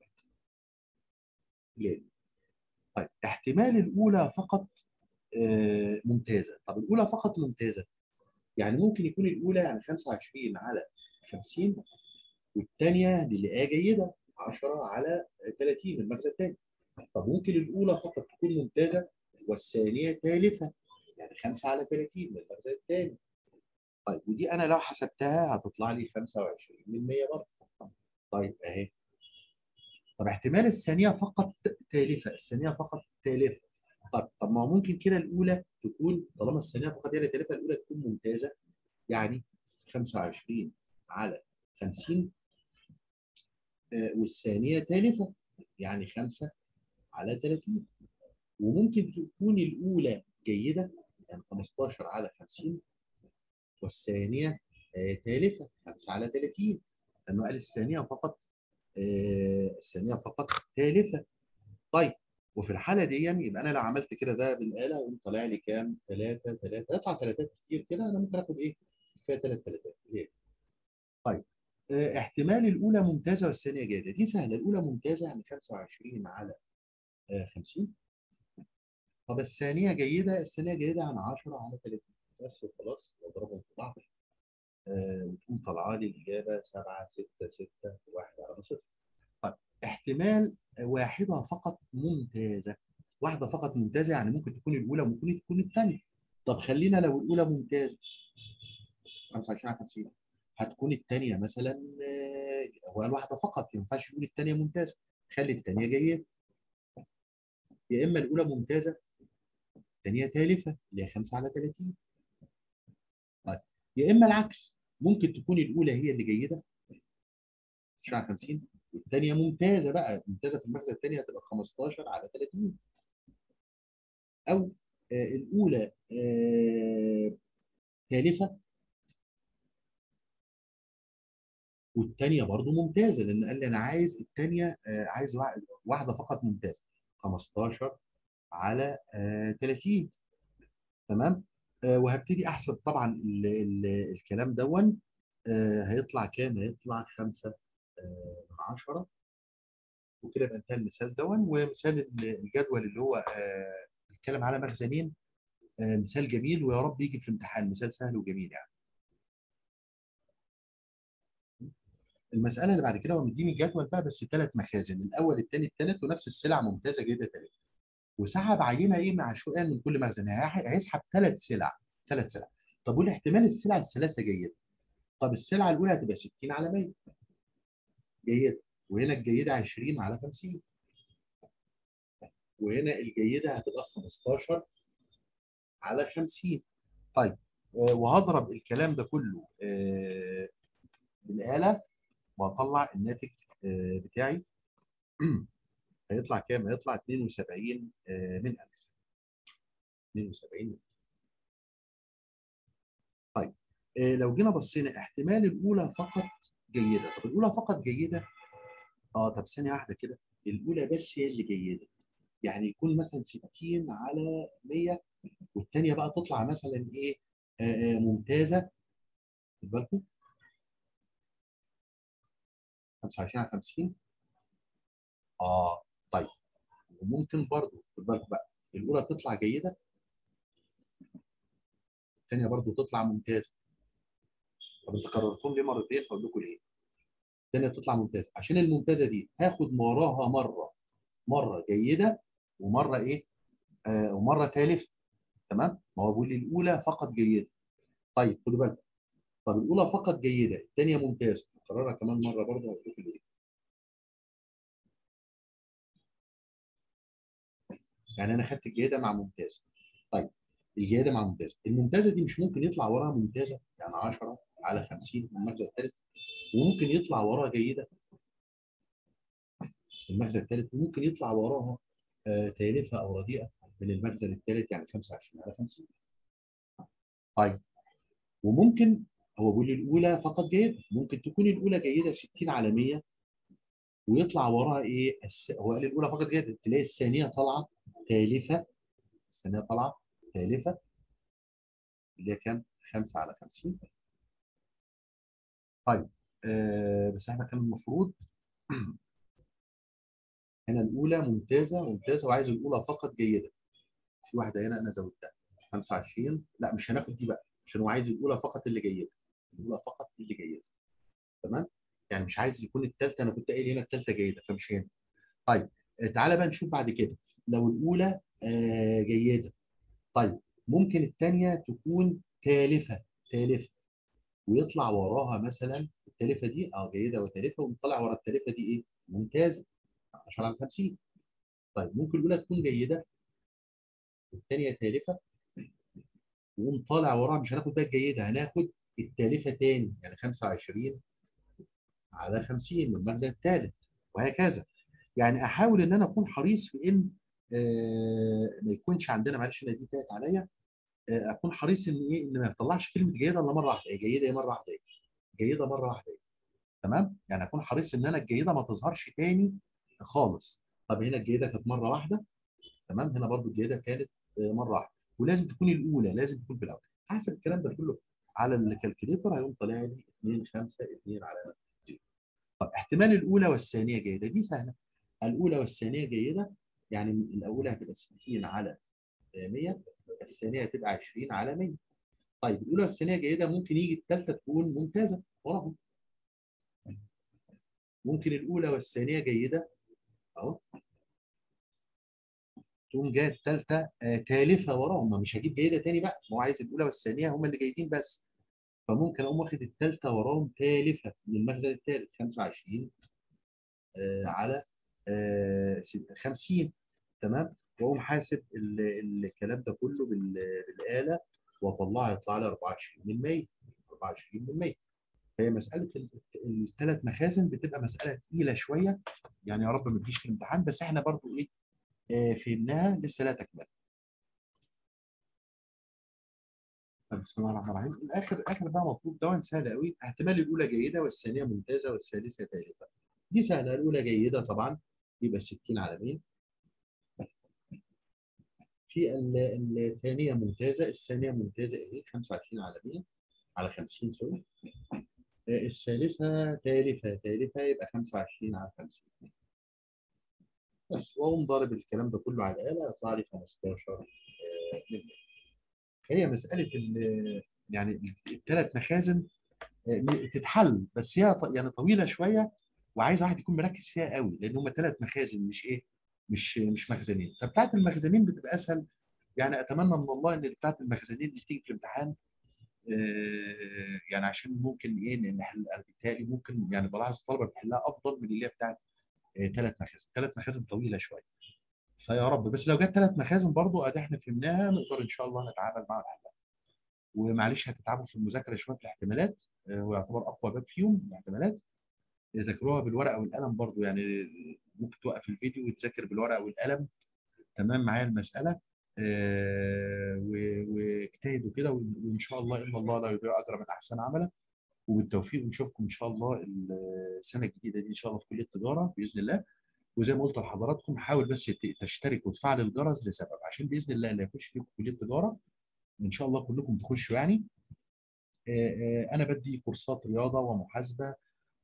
ليه؟ طيب احتمال الاولى فقط آه، ممتازه طب الاولى فقط ممتازه يعني ممكن يكون الاولى يعني 25 على 50 والثانيه للقاء جيده 10 على 30 من المخزن الثاني طب ممكن الاولى فقط تكون ممتازه والثانيه تالفه يعني 5 على 30 من المخزن الثاني طيب ودي انا لو حسبتها هتطلع لي 25 من 100 برضه طيب اهي طب احتمال الثانيه فقط تالفه الثانيه فقط تالفه طب طب ما هو ممكن كده الاولى تكون طالما الثانيه فقط هي اللي تالفه الاولى تكون ممتازه يعني 25 على 50 آه، والثانيه تالفه يعني 5 على 30 وممكن تكون الاولى جيده يعني 15 على 50 والثانيه آه، تالفه 5 على 30 لانه قال الثانيه فقط آه، الثانيه فقط تالفه طيب وفي الحاله دي يبقى انا لو عملت كده ده بالاله يقوم طالع لي كام 3 3 يطلع ثلاثات كتير كده انا ممكن اخد ايه كفايه ثلاث ثلاثات ليه طيب آه، احتمال الاولى ممتازه والثانيه جيده دي سهله الاولى ممتازه يعني 25 على آه، 50 طب الثانيه جيده الثانيه جيده يعني 10 على 30 بس وخلاص واضربهم في بعض آه، وتقوم طالعه لي الاجابه 7 6 6 1 على صفر طيب احتمال واحده فقط ممتازه واحده فقط ممتازه يعني ممكن تكون الاولى وممكن تكون الثانيه طب خلينا لو الاولى ممتازه 25 على 50 هتكون الثانيه مثلا آه، هو قال واحده فقط ما ينفعش يقول الثانيه ممتازه خلي الثانيه جيده يا اما الاولى ممتازه الثانيه تالفه اللي هي 5 على 30 طيب يا اما العكس ممكن تكون الاولى هي اللي جيده 19 على 50 والثانيه ممتازه بقى ممتازه في المخزن الثانيه هتبقى 15 على 30 او آه، الاولى آه، تالفه والثانيه برضو ممتازه لان قال لي انا عايز الثانيه عايز واحد- واحده فقط ممتازه 15 على آه، 30 تمام آه، وهبتدي احسب طبعا ال ال الكلام دون آه، هيطلع كام هيطلع 5 من 10 وكده يبقى انتهى المثال دون ومثال ال- الجدول اللي هو آه، بيتكلم على مخزنين آه، مثال جميل ويا رب يجي في الامتحان مثال سهل وجميل يعني المساله اللي بعد كده هو مديني الجدول بقى بس ثلاث مخازن الاول الثاني الثالث ونفس السلع ممتازه جدا ثلاثه وسحب عينه ايه مع شويه من كل مخزن هي- هيسحب ثلاث سلع ثلاث سلع طب قول احتمال السلع الثلاثه جيده طب السلعه الاولى هتبقى 60 على 100 جيده وهنا الجيده 20 على 50 وهنا الجيده هتبقى 15 على 50 طيب آه، وهضرب الكلام ده كله آه، بالاله واطلع الناتج آه، بتاعي هيطلع كام؟ هيطلع 72 آه، من 1000 72 طيب آه، لو جينا بصينا احتمال الاولى فقط جيده طب الاولى فقط جيده اه طب ثانيه واحده كده الاولى بس هي اللي جيده يعني يكون مثلا 60 على 100 والثانيه بقى تطلع مثلا ايه آه، آه، ممتازه خد بالكم 25 على 50 اه طيب وممكن برضو خد بالكم بقى الاولى تطلع جيده الثانيه برضو تطلع ممتازه طب انت كررتهم ليه مرتين هقول لكم ليه الثانيه تطلع ممتازه عشان الممتازه دي هاخد وراها مره مره جيده ومره ايه آه ومره تالف تمام ما هو بيقول لي الاولى فقط جيده طيب خدوا بالكم طب الاولى فقط جيده الثانيه ممتازه اكررها كمان مره برضه هقول لكم ليه يعني انا خدت الجيده مع ممتازه طيب الجيده مع ممتازه الممتازه دي مش ممكن يطلع وراها ممتازه يعني 10 على 50 من المخزن الثالث وممكن يطلع وراها جيده المخزن الثالث وممكن يطلع وراها آه تالفه او رديئه من المخزن الثالث يعني 25 على 50 طيب وممكن هو بيقول لي الاولى فقط جيده ممكن تكون الاولى جيده 60 على 100 ويطلع وراها ايه الس... هو قال الاولى فقط جيده تلاقي الثانيه طالعه تالفه الثانيه طالعه تالفه اللي هي كام 5 على 50 طيب آه بس احنا كان المفروض هنا الاولى ممتازه ممتازه وعايز الاولى فقط جيده في واحده هنا انا زودتها 25 لا مش هناخد دي بقى عشان هو عايز الاولى فقط اللي جيده الاولى فقط اللي جيده تمام يعني مش عايز يكون الثالثه انا كنت قايل هنا الثالثه جيده فمش هينفع طيب تعالى بقى نشوف بعد كده لو الاولى آه جيده طيب ممكن الثانيه تكون تالفه تالفه ويطلع وراها مثلا التالفه دي اه جيده وتالفه ويطلع ورا التالفه دي ايه ممتازه 10 على 50 طيب ممكن الاولى تكون جيده والثانيه تالفه وقوم طالع وراها مش هناخد بقى الجيده هناخد التالفه تاني يعني 25 على 50 من المخزن الثالث وهكذا يعني احاول ان انا اكون حريص في ان آه ما يكونش عندنا معلش انا دي فاتت عليا آه اكون حريص ان ايه ان ما يطلعش كلمه جيده الا مره واحده جيده مره واحده جيده مره واحده تمام يعني اكون حريص ان انا الجيده ما تظهرش تاني خالص طب هنا الجيده كانت مره واحده تمام هنا برضو الجيده كانت آه مره واحده ولازم تكون الاولى لازم تكون في الاول حسب الكلام ده كله على الكالكوليتر هيقوم طالع لي 2 5 2 على طب احتمال الاولى والثانيه جيده دي سهله الاولى والثانيه جيده يعني الاولى هتبقى 60 على 100 الثانيه هتبقى 20 على 100 طيب الاولى والثانيه جيده ممكن يجي الثالثه تكون ممتازه وراهم ممكن الاولى والثانيه جيده اهو تقوم جايه الثالثه آه تالفه وراهم ما مش هجيب جيده تاني بقى ما هو عايز الاولى والثانيه هم اللي جيدين بس فممكن اقوم واخد الثالثه وراهم تالفه من المخزن الثالث 25 آه على آه 50 تمام واقوم حاسب الكلام ده كله بالاله واطلعها يطلع لي 24 من 100 24 من 100 هي مساله الثلاث مخازن بتبقى مساله تقيله شويه يعني يا رب ما تجيش في الامتحان بس احنا برضو ايه آه فهمناها لسه لا تكمل بسم الله الرحمن الرحيم الاخر اخر بقى مطلوب ده سهل قوي احتمال الاولى جيده والثانيه ممتازه والثالثه ثالثه دي سهله الاولى جيده طبعا يبقى 60 على 100 في الثانيه ممتازه الثانيه ممتازه ايه 25 على 100 على 50 سوري الثالثه ثالثه ثالثه يبقى 25 على 50 بس واقوم ضارب الكلام ده كله على الاله يطلع لي 15 من هي مساله يعني الثلاث مخازن تتحل بس هي يعني طويله شويه وعايز واحد يكون مركز فيها قوي لان هم ثلاث مخازن مش ايه مش مش مخزنين فبتاعت المخزنين بتبقى اسهل يعني اتمنى من الله ان بتاعت المخزنين اللي تيجي في الامتحان يعني عشان ممكن ايه نحل بالتالي ممكن يعني بلاحظ الطلبه بتحلها افضل من اللي هي بتاعت ثلاث مخازن ثلاث مخازن طويله شويه فيا رب بس لو جت ثلاث مخازن برضو ادي احنا فهمناها نقدر ان شاء الله نتعامل مع الحاجات ومعلش هتتعبوا في المذاكره شويه في الاحتمالات هو يعتبر اقوى باب فيهم الاحتمالات ذاكروها بالورقه والقلم برضو يعني ممكن توقف الفيديو وتذاكر بالورقه والقلم تمام معايا المساله آه واجتهدوا كده وان شاء الله ان الله لا يضيع اجر من احسن عملا وبالتوفيق ونشوفكم ان شاء الله السنه الجديده دي ان شاء الله في كليه التجاره باذن الله وزي ما قلت لحضراتكم حاول بس تشترك وتفعل الجرس لسبب عشان باذن الله اللي يخش فيكم كليه التجاره ان شاء الله كلكم تخشوا يعني انا بدي كورسات رياضه ومحاسبه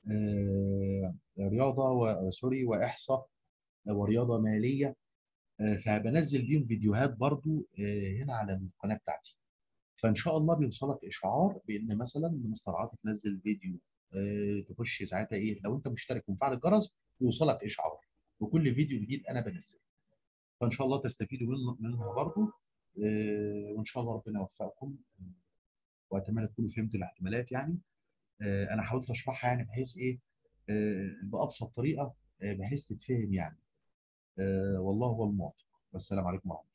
رياضه وسوري واحصاء ورياضه ماليه فبنزل بيهم فيديوهات برضو هنا على القناه بتاعتي فان شاء الله بيوصلك اشعار بان مثلا مستر عاطف نزل فيديو آه، تخش ساعتها ايه لو انت مشترك ومفعل الجرس يوصلك اشعار وكل فيديو جديد انا بنزله فان شاء الله تستفيدوا منه منها برضه آه، وان شاء الله ربنا يوفقكم واتمنى تكونوا فهمتوا الاحتمالات يعني آه، انا حاولت اشرحها يعني بحيث ايه آه، بابسط طريقه آه، بحيث تتفهم يعني آه، والله هو الموفق والسلام عليكم ورحمه الله